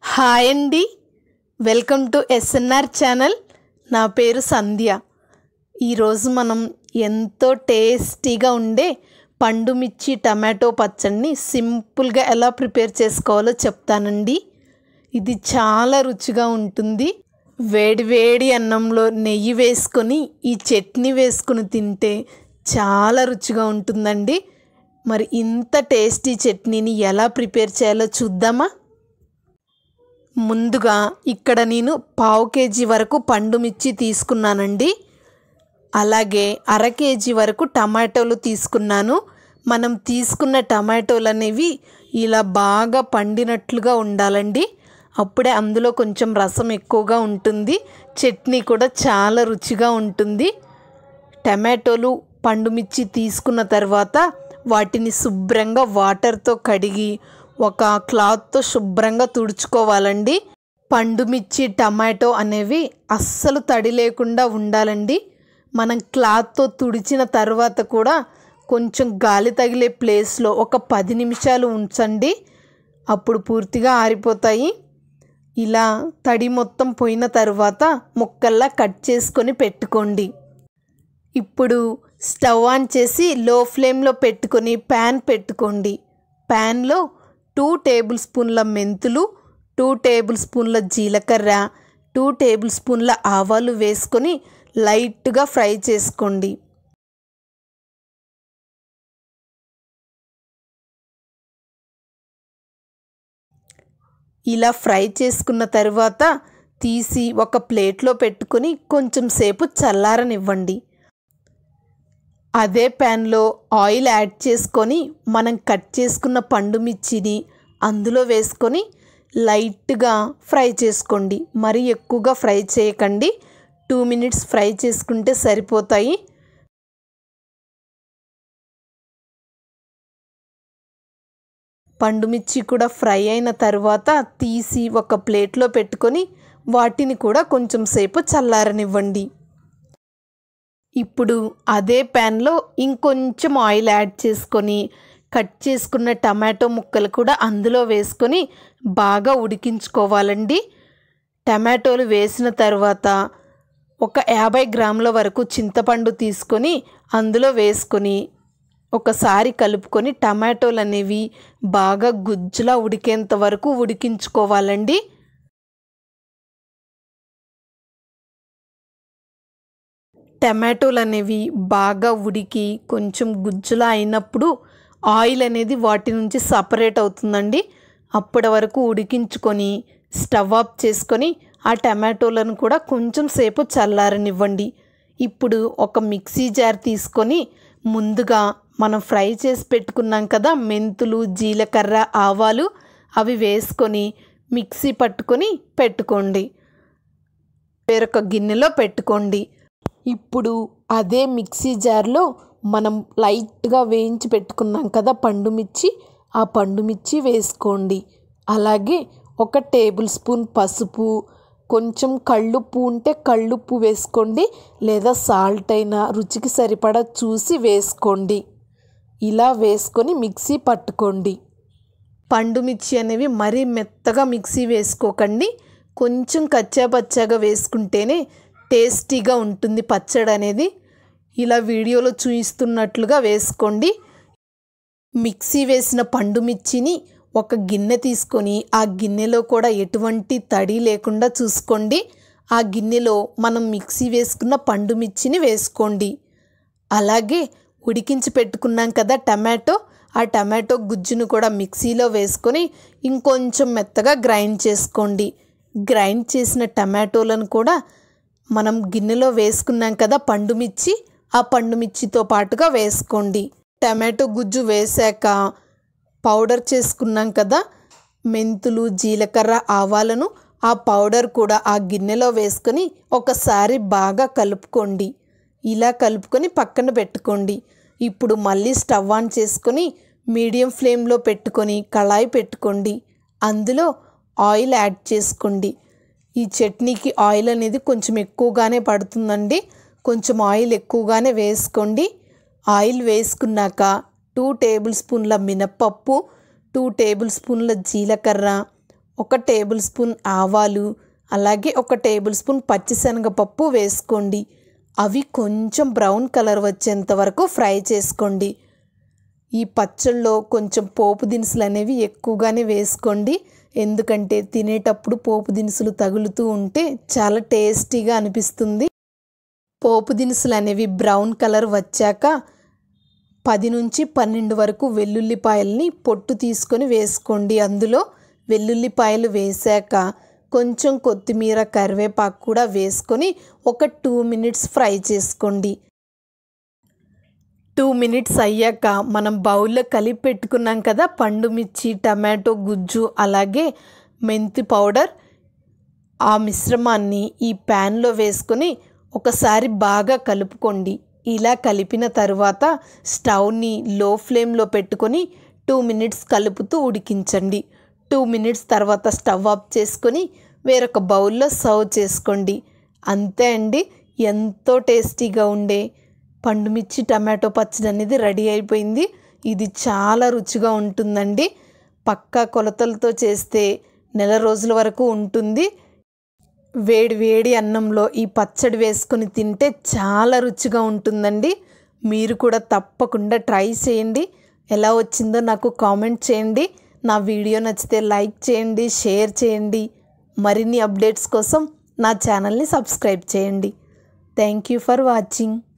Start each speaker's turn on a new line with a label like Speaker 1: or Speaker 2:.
Speaker 1: hi అండి welcome to SNR channel నా పేరు సంధ్య ఈరోజు మనం ఎంతో టేస్టీగా ఉండే పండు మిర్చి టమాటో పచ్చడిని సింపుల్గా ఎలా ప్రిపేర్ చేసుకోవాలో చెప్తానండి ఇది చాలా రుచిగా ఉంటుంది వేడి వేడి అన్నంలో నెయ్యి వేసుకొని ఈ చట్నీ వేసుకుని తింటే చాలా రుచిగా ఉంటుందండి మరి ఇంత టేస్టీ చట్నీని ఎలా ప్రిపేర్ చేయాలో చూద్దామా ముందుగా ఇక్కడ నేను పావు కేజీ వరకు పండు మిర్చి తీసుకున్నానండి అలాగే అర కేజీ వరకు టమాటోలు తీసుకున్నాను మనం తీసుకున్న టమాటోలు అనేవి ఇలా బాగా పండినట్లుగా ఉండాలండి అప్పుడే అందులో కొంచెం రసం ఎక్కువగా ఉంటుంది చట్నీ కూడా చాలా రుచిగా ఉంటుంది టమాటోలు పండు మిర్చి తీసుకున్న తర్వాత వాటిని శుభ్రంగా వాటర్తో కడిగి ఒక క్లాత్తో శుభ్రంగా తుడుచుకోవాలండి పండు మిర్చి టమాటో అనేవి అస్సలు తడి లేకుండా ఉండాలండి మనం క్లాత్తో తుడిచిన తర్వాత కూడా కొంచెం గాలి తగిలే ప్లేస్లో ఒక పది నిమిషాలు ఉంచండి అప్పుడు పూర్తిగా ఆరిపోతాయి ఇలా తడి మొత్తం పోయిన తర్వాత ముక్కల్లా కట్ చేసుకొని పెట్టుకోండి ఇప్పుడు స్టవ్ ఆన్ చేసి లో ఫ్లేమ్లో పెట్టుకొని ప్యాన్ పెట్టుకోండి ప్యాన్లో టూ టేబుల్ స్పూన్ల మెంతులు టూ టేబుల్ స్పూన్ల జీలకర్ర టూ టేబుల్ స్పూన్ల ఆవాలు వేసుకొని లైట్గా ఫ్రై చేసుకోండి ఇలా ఫ్రై చేసుకున్న తర్వాత తీసి ఒక ప్లేట్లో పెట్టుకొని కొంచెం సేపు చల్లారనివ్వండి అదే ప్యాన్లో ఆయిల్ యాడ్ చేసుకొని మనం కట్ చేసుకున్న పండు మిర్చిని అందులో వేసుకొని లైట్గా ఫ్రై చేసుకోండి మరీ ఎక్కువగా ఫ్రై చేయకండి టూ మినిట్స్ ఫ్రై చేసుకుంటే సరిపోతాయి పండు మిర్చి కూడా ఫ్రై అయిన తర్వాత తీసి ఒక ప్లేట్లో పెట్టుకొని వాటిని కూడా కొంచెం సేపు చల్లారనివ్వండి ఇప్పుడు అదే ప్యాన్లో ఇంకొంచెం ఆయిల్ యాడ్ చేసుకొని కట్ చేసుకున్న టమాటో ముక్కలు కూడా అందులో వేసుకొని బాగా ఉడికించుకోవాలండి టమాటోలు వేసిన తర్వాత ఒక యాభై గ్రాముల వరకు చింతపండు తీసుకొని అందులో వేసుకొని ఒకసారి కలుపుకొని టమాటోలు అనేవి బాగా గుజ్జులా ఉడికేంత వరకు ఉడికించుకోవాలండి టమాటోలు అనేవి బాగా ఉడికి కొంచెం గుజ్జులా అయినప్పుడు ఆయిల్ అనేది వాటి నుంచి సపరేట్ అవుతుందండి అప్పటి వరకు ఉడికించుకొని స్టవ్ ఆఫ్ చేసుకొని ఆ టమాటోలను కూడా కొంచెం సేపు చల్లారనివ్వండి ఇప్పుడు ఒక మిక్సీ జార్ తీసుకొని ముందుగా మనం ఫ్రై చేసి పెట్టుకున్నాం కదా మెంతులు జీలకర్ర ఆవాలు అవి వేసుకొని మిక్సీ పట్టుకొని పెట్టుకోండి వేరొక గిన్నెలో పెట్టుకోండి ఇప్పుడు అదే మిక్సీ జార్లో మనం లైట్గా వేయించి పెట్టుకున్నాం కదా పండు మిర్చి ఆ పండు మిర్చి వేసుకోండి అలాగే ఒక టేబుల్ స్పూన్ పసుపు కొంచెం కళ్ళుప్పు ఉంటే కళ్ళుప్పు వేసుకోండి లేదా సాల్ట్ అయినా రుచికి సరిపడా చూసి వేసుకోండి ఇలా వేసుకొని మిక్సీ పట్టుకోండి పండు మిర్చి అనేవి మరీ మెత్తగా మిక్సీ వేసుకోకండి కొంచెం కచ్చాపచ్చాగా వేసుకుంటేనే టేస్టీగా ఉంటుంది పచ్చడి అనేది ఇలా వీడియోలో చూపిస్తున్నట్లుగా వేసుకోండి మిక్సీ వేసిన పండు మిర్చిని ఒక గిన్నె తీసుకొని ఆ గిన్నెలో కూడా ఎటువంటి తడి లేకుండా చూసుకోండి ఆ గిన్నెలో మనం మిక్సీ వేసుకున్న పండు మిర్చిని వేసుకోండి అలాగే ఉడికించి పెట్టుకున్నాం కదా టమాటో ఆ టమాటో గుజ్జును కూడా మిక్సీలో వేసుకొని ఇంకొంచెం మెత్తగా గ్రైండ్ చేసుకోండి గ్రైండ్ చేసిన టమాటోలను కూడా మనం గిన్నెలో వేసుకున్నాం కదా పండు మిర్చి ఆ పండు మిర్చితో పాటుగా వేసుకోండి టమాటో గుజ్జు వేసాక పౌడర్ చేసుకున్నాం కదా మెంతులు జీలకర్ర ఆవాలను ఆ పౌడర్ కూడా ఆ గిన్నెలో వేసుకొని ఒకసారి బాగా కలుపుకోండి ఇలా కలుపుకొని పక్కన పెట్టుకోండి ఇప్పుడు మళ్ళీ స్టవ్ ఆన్ చేసుకొని మీడియం ఫ్లేమ్లో పెట్టుకొని కళాయి పెట్టుకోండి అందులో ఆయిల్ యాడ్ చేసుకోండి ఈ చట్నీకి ఆయిల్ అనేది కొంచెం ఎక్కువగానే పడుతుందండి కొంచెం ఆయిల్ ఎక్కువగానే వేసుకోండి ఆయిల్ వేసుకున్నాక టూ టేబుల్ స్పూన్ల మినప్పప్పు టూ టేబుల్ స్పూన్ల జీలకర్ర ఒక టేబుల్ స్పూన్ ఆవాలు అలాగే ఒక టేబుల్ స్పూన్ పచ్చిశనగపప్పు వేసుకోండి అవి కొంచెం బ్రౌన్ కలర్ వచ్చేంత వరకు ఫ్రై చేసుకోండి ఈ పచ్చళ్ళలో కొంచెం పోపు దినుసులు అనేవి ఎక్కువగానే వేసుకోండి ఎందుకంటే తినేటప్పుడు పోపు దినుసులు తగులుతూ ఉంటే చాలా టేస్టీగా అనిపిస్తుంది పోపు దినుసులు అనేవి బ్రౌన్ కలర్ వచ్చాక పది నుంచి పన్నెండు వరకు వెల్లుల్లిపాయల్ని పొట్టు తీసుకొని వేసుకోండి అందులో వెల్లుల్లిపాయలు వేశాక కొంచెం కొత్తిమీర కరివేపాకు కూడా వేసుకొని ఒక టూ మినిట్స్ ఫ్రై చేసుకోండి టూ మినిట్స్ అయ్యాక మనం బౌల్లో కలిపి పెట్టుకున్నాం కదా పండు మిర్చి టమాటో గుజ్జు అలాగే మెంతి పౌడర్ ఆ మిశ్రమాన్ని ఈ ప్యాన్లో వేసుకొని ఒకసారి బాగా కలుపుకోండి ఇలా కలిపిన తర్వాత స్టవ్ని లో ఫ్లేమ్లో పెట్టుకొని టూ మినిట్స్ కలుపుతూ ఉడికించండి టూ మినిట్స్ తర్వాత స్టవ్ ఆఫ్ చేసుకొని వేరొక బౌల్లో సర్వ్ చేసుకోండి అంతే అండి ఎంతో టేస్టీగా ఉండే పండుమిర్చి టమాటో పచ్చడి అనేది రెడీ అయిపోయింది ఇది చాలా రుచిగా ఉంటుందండి పక్కా కొలతలతో చేస్తే నెల రోజుల వరకు ఉంటుంది వేడి వేడి అన్నంలో ఈ పచ్చడి వేసుకొని తింటే చాలా రుచిగా ఉంటుందండి మీరు కూడా తప్పకుండా ట్రై చేయండి ఎలా వచ్చిందో నాకు కామెంట్ చేయండి నా వీడియో నచ్చితే లైక్ చేయండి షేర్ చేయండి మరిన్ని అప్డేట్స్ కోసం నా ఛానల్ని సబ్స్క్రైబ్ చేయండి థ్యాంక్ యూ ఫర్ వాచింగ్